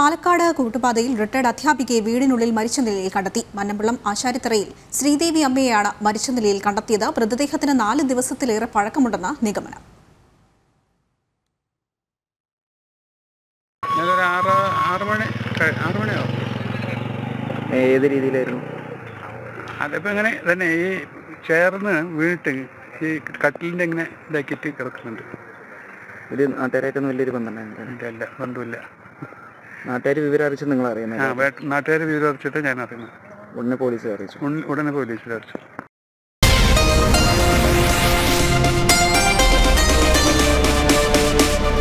Palakkad കൂട്ടുപാതയിൽ retired അധ്യാപികയെ വീടിനുള്ളിൽ മരിച്ച നിലയിൽ കണ്ടെത്തി മന്നമ്പള്ളം ആശാരിത്തറയിൽ ശ്രീദേവി അമ്മയെയാണ് മരിച്ച നിലയിൽ കണ്ടെത്തിയത് മൃതദേഹത്തിന് നാല് ദിവസത്തിലേറെ പഴക്കമുണ്ടെന്ന് നിഗമനം ഞാനൊരു ആറ് ആറ് മണി കഴി- ആറ് മണിയാവും ഏത് രീതിയിലായിരുന്നു അതിപ്പോൾ ഇങ്ങനെ തന്നെ ഈ ചേർന്ന് വീണിട്ട് ഈ കട്ടിലിൻ്റെ ഇങ്ങനെ ഇതാക്കിയിട്ട് കിടക്കുന്നുണ്ട് ഒരു നാട്ടുകാരായിട്ടൊന്നും വലിയൊരു ബന്ധമുണ്ടായിരുന്നു ഇല്ല ഇല്ല ബന്ധമില്ല നാട്ടുകാർ വിവരം അറിയിച്ച് നിങ്ങൾ ആ അറിയുന്നത് നാട്ടുകാർ വിവരം അറിയിച്ചിട്ട് ഞാൻ അറിയുന്നത് ഉടനെ പോലീസ് അറിയിച്ചു ഉടനെ പോലീസിൽ അറിയിച്ചു